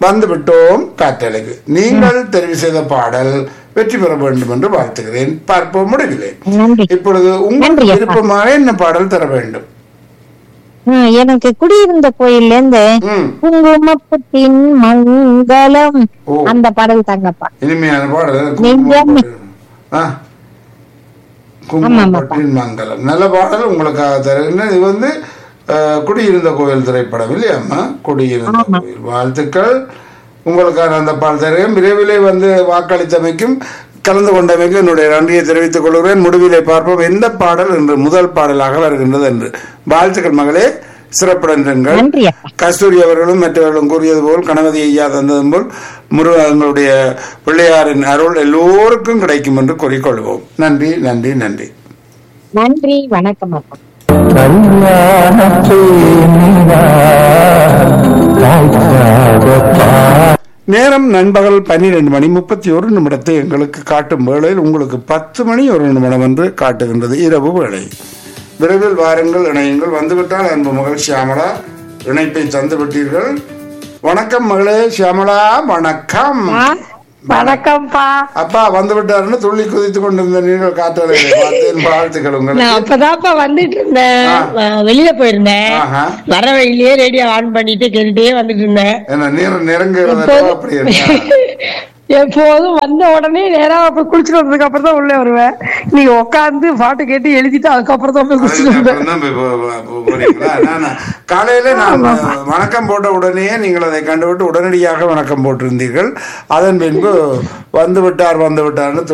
வந்து விட்டோம் காற்றலைக்கு நீங்கள் தெரிவு செய்த பாடல் வெற்றி பெற வேண்டும் என்று வாழ்த்துகிறேன் பார்ப்போம் முடிவிலே நன்றி இப்பொழுது உங்களுக்கு நன்றி அப்பா. விருப்பமாக என்ன பாடல் தர வேண்டும் ம், எனக்கு குடியிருந்த கோயில்ல இருந்து ம் குங்குமப்பத்தின் மங்களம் ஓ. அந்த பாடல் தாங்கப்பா இனிமையான பாடல் நெஞ்சம். ஆ குங்குமப்பட்டின் மங்கலம் நல்ல பாடல் உங்களுக்காக தருகிறேன் இது வந்து அஹ், குடியிருந்த கோயில் திரைப்படம் இல்லையாம்மா குடியிருந்த கோயில் வாழ்த்துக்கள் உங்களுக்கான அந்த பாடல் தருகிறேன் விரைவிலே வந்து வாக்களித்தமைக்கும் கலந்து கொண்டமைக்கும் என்னுடைய நன்றியை தெரிவித்துக் கொள்கிறேன் முடிவிலே பார்ப்போம் எந்த பாடல் என்று முதல் பாடலாக வருகின்றது என்று வாழ்த்துக்கள் மகளே சிறப்புடன் இருங்கள் நன்றி அப்பா கஸ்தூரி அவர்களும் மற்றவர்களும் கூறியது போல் கணபதி ஐயா தந்ததும் போல் முருகங்களுடைய பிள்ளையாரின் அருள் எல்லோருக்கும் கிடைக்கும் என்று கூறிக்கொள்வோம் நன்றி நன்றி நன்றி நன்றி வணக்கம் அப்பா நேரம் நண்பகல் பன்னிரண்டு மணி முப்பத்தி ஒரு நிமிடத்தை எங்களுக்கு காட்டும் வேளையில் உங்களுக்கு பத்து மணி ஒரு நிமிடம் என்று காட்டுகின்றது இரவு வேளை விரைவில் வாருங்கள் இணையுங்கள் வந்துவிட்டால் அன்பு மகள் சியாமளா இணைப்பை தந்து விட்டீர்கள் வணக்கம் மகளே சியாமளா வணக்கம் வணக்கம்ப்பா அப்பா வந்து விட்டாருன்னு துள்ளி குதித்து கொண்டிருந்த நீங்கள் காற்றலைகளை பார்த்தேன் வாழ்த்துக்கள் நான் உங்களுக்கு அப்பதான்ப்பா வந்துட்டு இருந்தேன் ஆ. நான் வெளியில போயிருந்தேன் ஆஹா. வர வழியிலேயே ரேடியோ ஆன் பண்ணிட்டு கேட்டுட்டே வந்துட்டு இருந்தேன் என்ன நேரம் நெருங்குறதோ அப்படி இருக்கா எப்போதும் வந்த உடனே நேரா போய் குளிச்சுட்டு வந்ததுக்கு அப்புறம் தான் உள்ளே வருவேன் நீங்க உட்காந்து பாட்டு கேட்டு எழுதிட்டு அதுக்கப்புறம் தான் போய் குளிச்சுட்டு வந்தேன் அதுக்கப்புறம் தான் போய் போ- போ- போ- போறீங்களா? நான் நான் காலையில நான் வணக்கம் போட்ட உடனே நீங்கள் அதை கண்டுவிட்டு உடனடியாக வணக்கம் போட்டிருந்தீர்கள் அதன் பின்பு வந்து விட்டார் வந்து விட்டார்னு